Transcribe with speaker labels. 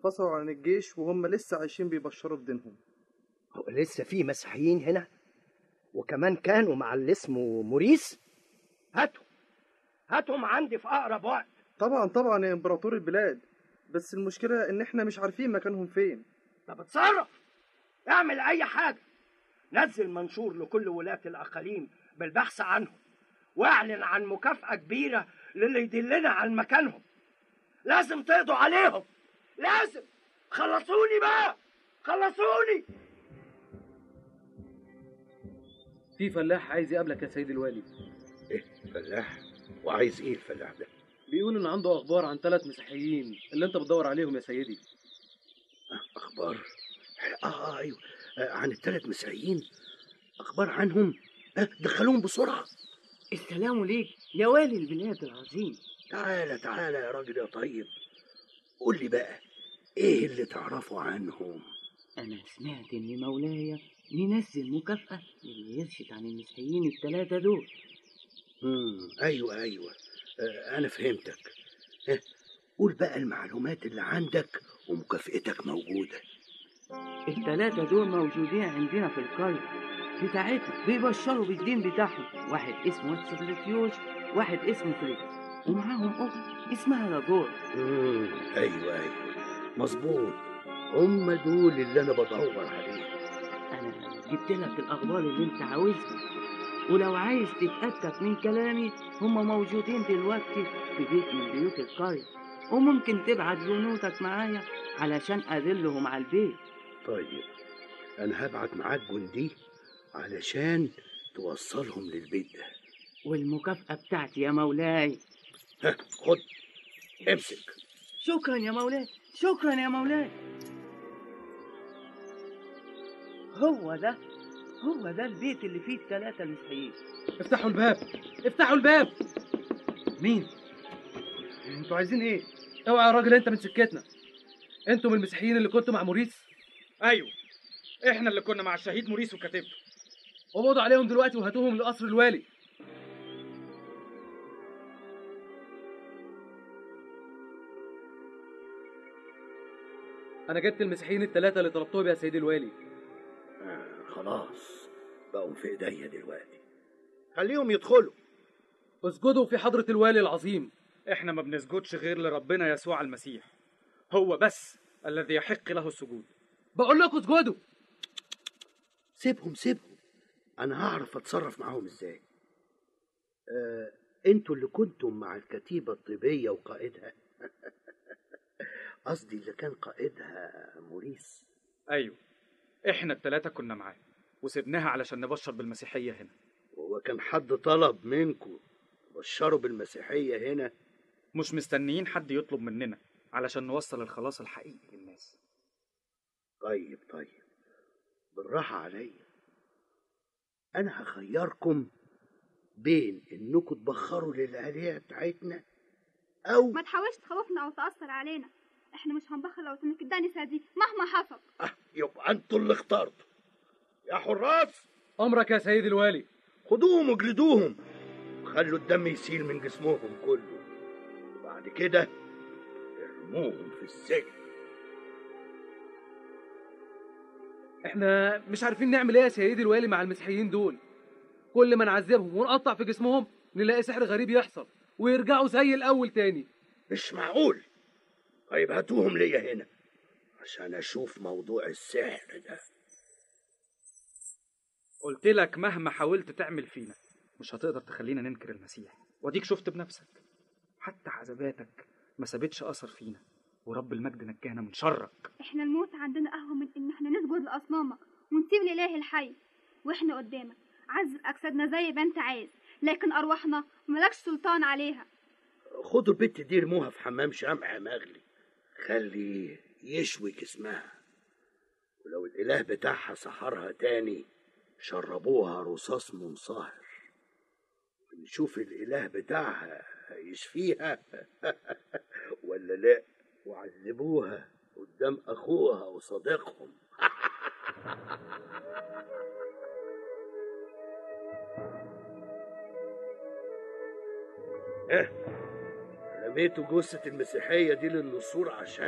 Speaker 1: انفصلوا عن الجيش وهم لسه عايشين بيبشروا بدينهم
Speaker 2: هو لسه في مسيحيين هنا وكمان كانوا مع اللي اسمه موريس هاتهم هاتهم عندي في اقرب وقت
Speaker 1: طبعا طبعا يا امبراطور البلاد بس المشكلة ان احنا مش عارفين مكانهم فين
Speaker 2: طب اتصرف اعمل اي حاجه نزل منشور لكل ولاة الاقاليم بالبحث عنهم واعلن عن مكافأة كبيرة للي يدلنا عن مكانهم لازم تقضوا عليهم لازم خلصوني بقى خلصوني
Speaker 3: في فلاح عايز يقابلك يا سيد الوالي
Speaker 4: ايه فلاح وعايز ايه الفلاح ده
Speaker 3: بيقول ان عنده اخبار عن ثلاث مسيحيين اللي انت بتدور عليهم يا سيدي
Speaker 4: اخبار اه, آه ايوه آه عن الثلاث مسيحيين اخبار عنهم آه دخلوهم بسرعه
Speaker 5: السلام عليك يا والي البلاد العظيم
Speaker 4: تعالى تعالى يا راجل يا طيب قول لي بقى ايه اللي تعرفه عنهم
Speaker 5: أنا سمعت إن مولاي منزل مكافأة للي يرشد عن المسيحيين التلاتة دول
Speaker 4: امم ايوه ايوه آه انا فهمتك آه قول بقى المعلومات اللي عندك ومكافئتك موجوده
Speaker 5: التلاتة دول موجودين عندنا في القرية بتاعتنا بيبشروا بالدين بتاعهم واحد اسمه سبلتيوش واحد اسمه فريد ومعاهم أخت اسمها لاجور
Speaker 4: امم ايوه ايوه مظبوط هم دول اللي انا بدور عليهم
Speaker 5: أنا جبت لك الأخبار اللي أنت عاوزها ولو عايز تتأكد من كلامي هم موجودين دلوقتي في بيت من بيوت القرية وممكن تبعت جنودك معايا علشان أدلهم على البيت
Speaker 4: طيب انا هبعت معاك جندي علشان توصلهم للبيت ده
Speaker 5: والمكافأة بتاعتي يا مولاي
Speaker 4: ها خد امسك
Speaker 5: شكرا يا مولاي شكرا يا مولاي هو ده هو ده البيت اللي فيه الثلاثة المسيحيين
Speaker 3: افتحوا الباب افتحوا الباب مين
Speaker 1: انتوا عايزين ايه
Speaker 3: اوعى يا راجل انت من سكتنا انتوا من المسيحيين اللي كنتوا مع موريس
Speaker 6: ايوه احنا اللي كنا مع الشهيد موريس وكتيبته
Speaker 3: قبضوا عليهم دلوقتي وهاتوهم لقصر الوالي انا جبت المسيحيين الثلاثه اللي طلبتهم يا سيدي الوالي
Speaker 4: آه خلاص بقوا في ايديا دلوقتي خليهم يدخلوا
Speaker 3: اسجدوا في حضره الوالي العظيم
Speaker 6: احنا ما بنسجدش غير لربنا يسوع المسيح هو بس الذي يحق له السجود
Speaker 3: بقول لكم اسجدوا
Speaker 4: سيبهم سيبهم انا هعرف اتصرف معاهم ازاي آه انتوا اللي كنتم مع الكتيبة الطبية وقائدها قصدي اللي كان قائدها موريس
Speaker 6: ايوه احنا التلاتة كنا معاه وسبناها علشان نبشر بالمسيحية هنا
Speaker 4: وهو كان حد طلب منكم تبشروا بالمسيحية هنا
Speaker 6: مش مستنيين حد يطلب مننا علشان نوصل الخلاص الحقيقي للناس
Speaker 4: طيب طيب بالراحة عليا أنا هخيركم بين إنكم تبخروا للآلهة بتاعتنا أو
Speaker 7: ما تحاولش تخوفنا او تاثر علينا احنا مش هنبخل لو تنك الدنسة دي مهما حصل
Speaker 4: آه يبقى أنتوا اللي اخترتوا يا حراس
Speaker 3: امرك يا سيدي الوالي
Speaker 4: خدوهم واجلدوهم وخلوا الدم يسيل من جسمهم كله وبعد كده ارموهم في السجن
Speaker 3: احنا مش عارفين نعمل ايه يا سيدي الوالي مع المسيحيين دول كل ما نعذبهم ونقطع في جسمهم نلاقي سحر غريب يحصل ويرجعوا زي الاول تاني
Speaker 4: مش معقول طيب هاتوهم ليا هنا عشان اشوف موضوع السحر ده
Speaker 6: قلت لك مهما حاولت تعمل فينا مش هتقدر تخلينا ننكر المسيح واديك شفت بنفسك حتى عذاباتك ما سابتش اثر فينا ورب المجد نجانا من شرك
Speaker 7: احنا الموت عندنا اهون من ان احنا نسجد لاصنامك ونسيب الاله الحي واحنا قدامك عذب اجسادنا زي ما انت عايز لكن ارواحنا ملكش سلطان عليها
Speaker 4: خدوا البت دي ارموها في حمام شمع مغلي خلي يشوي جسمها ولو الاله بتاعها سحرها تاني شربوها رصاص منصهر نشوف الاله بتاعها هيشفيها ولا لا وعذبوها قدام اخوها وصديقهم إيه؟ رميتوا جثة المسيحية دي للنسور عشان